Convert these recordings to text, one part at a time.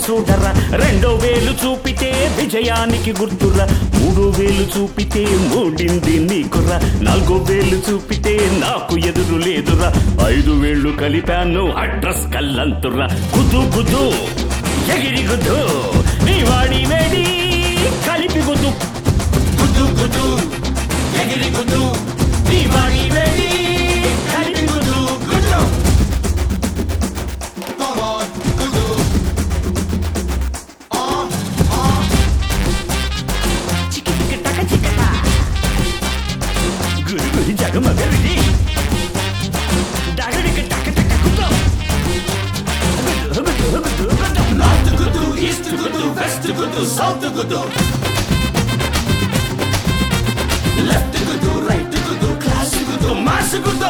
చూడరా రెండో వేలు చూపితే విజయానికి గుర్తురా మూడో వేలు చూపితే మూడింది నీకురా నాలుగో వేలు చూపితే నాకు ఎదురు లేదురా ఐదు వేళ్ళు కలిపాను అడ్రస్ కల్లంతురా గుద్దు గుద్దు ఎగిరి గుద్దు నీ వాడి వేడి కలిపి గుద్దు గుద్దు గుద్దు ఎగిరి గుద్దు నీ వాడి వేడి కలిపి గుద్దు గుద్దు Come on, Kudu. Ah, ah. చికి చికి టక చికట గురి గురి జగమగరిది డగడికి టక టక గుద్దు గుద్దు గుద్దు గుద్దు గుద్దు North Kudu, East Kudu, West Kudu, South Kudu. Left Kudu, right Kudu, class Kudu, mass Kudu.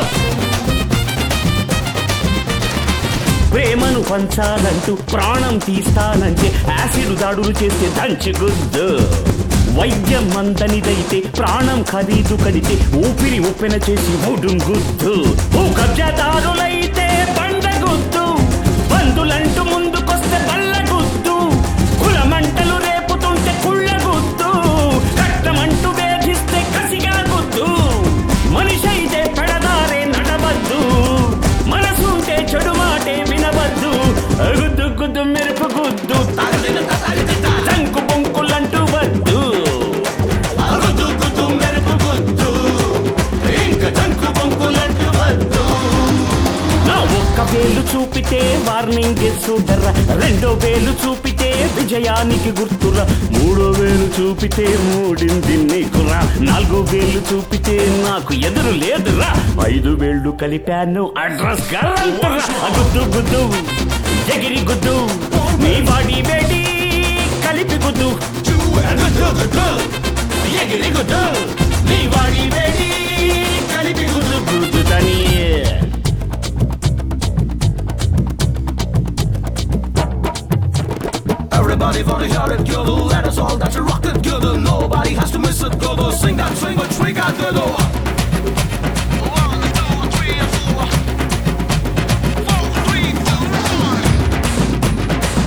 ప్రేమను పంచాలంటూ ప్రాణం తీస్తానంటే యాసిడ్ దాడులు చేస్తే దంచి గుద్దు వైద్యం మందనిదైతే ప్రాణం ఖరీదు కడితే ఊపిరి ఉప్పెన చేసి ఊడుం గుద్దు భూ కబ్జాదారులైతే బండ గుద్దు బంధులంటూ ముందుకొస్తే బల్ల గుద్దు కులమంటలు రేపుతుంటే కుళ్ళ గుద్దు కట్టమంటూ వేధిస్తే కసిగా గుద్దు మనిషి అయితే పెడదారే నడవద్దు మనసుంటే చెడు మాటే వినవద్దు గుద్దు గుద్దు మెరుపు గుద్దు తంకు బొంకులంటూ వద్దు Kudu, Kudu, మెరుపు గుద్దు. ఇంకా జంకు బొంకులంటూ వద్దు. నా ఒక్క వేలు చూపితే వార్నింగ్ చూడరా రెండో వేలు చూపితే విజయానికి గుర్తురా మూడో వేలు చూపితే మూడింది నీకురా నాలుగో వేలు చూపితే నాకు ఎదురు లేదురా ఐదు వేళ్ళు కలిపాను అడ్రస్ గల్లంతురా గుద్దు గుద్దు ఎగిరి గుద్దు నీ బాడీ వేడి కలిపి గుద్దు గుద్దు, గుద్దు. ఎగిరి గుద్దు. నీ బాడీ వేడి కలిపి గుద్దు గుద్దుతని Everybody wanna hear it, Kudu. Let us all dance a rock it, Kudu. Nobody has to miss it, Kudu. Sing that swing, which we got to do. One, two, three, four. Four, three, two, one.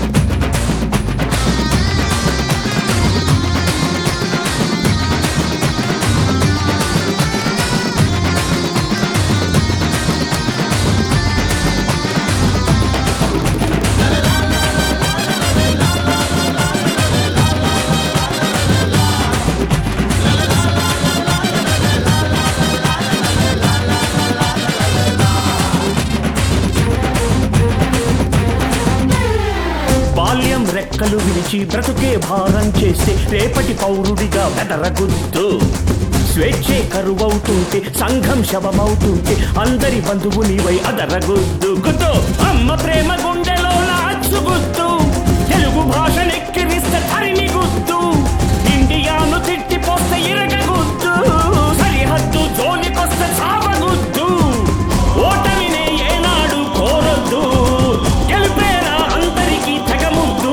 బాల్యం రెక్కలు విరిచి బ్రతుకే భారం చేస్తే రేపటి పౌరుడిగా బెదరగుద్దు స్వేచ్ఛే కరువవుతుంటే సంఘం శవమవుతుంటే అందరి బంధువు నీవై అదరగుద్దు గుద్దు అమ్మ ప్రేమ గుండెలో నాచుగుద్దు తెలుగు భాష నెక్కిరిస్తే తరిమి గుద్దు ఇండియాను తిట్టిపోస్తే ఇరగగుద్దు సరిహద్దు జోలికొస్తే చావగుద్దు ఓటమినే ఏనాడు కోరొద్దు గెలిపేరా అందరికీ తెగముద్దు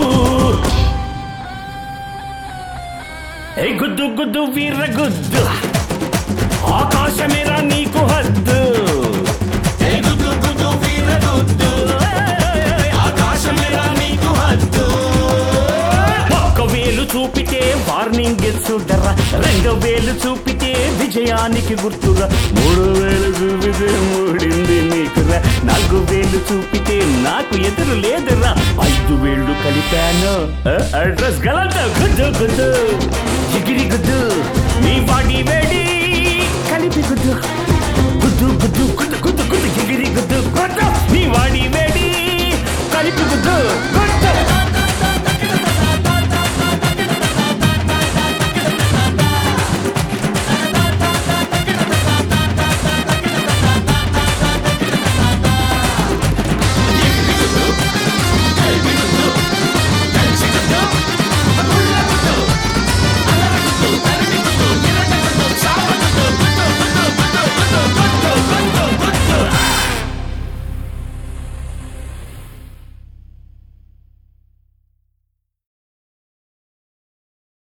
ఏ గుద్దు గుద్దు వీర గుద్దు ఆకాశమేరా నీకు హద్దు ఏ గుద్దు, గుద్దు, వీర గుద్దు. ఆకాశమేరా నీకు హద్దు. ఒక్క వేలు చూపితే వార్నింగ్ చూడరా రెండో వేలు చూపితే విజయానికి గుర్తురా మూడో వేలు చూపితే మూడింది నీకురా నాలుగు వేలు చూపితే నాకు ఎదురు లేదురా ఐదు వేళ్ళు కలిపాను ఆ, అడ్రస్ గలంత గుద్దు గుద్దు ఎగిరి గుద్దు నీ బాడీ వేడి కలిపి గుద్దు గుద్దు గుద్దు గుద్దు గుద్దు గుద్దు ఎగిరి గుద్దు గుద్దు నీ వాడి వేడి కలిపి గుద్దు గుద్దు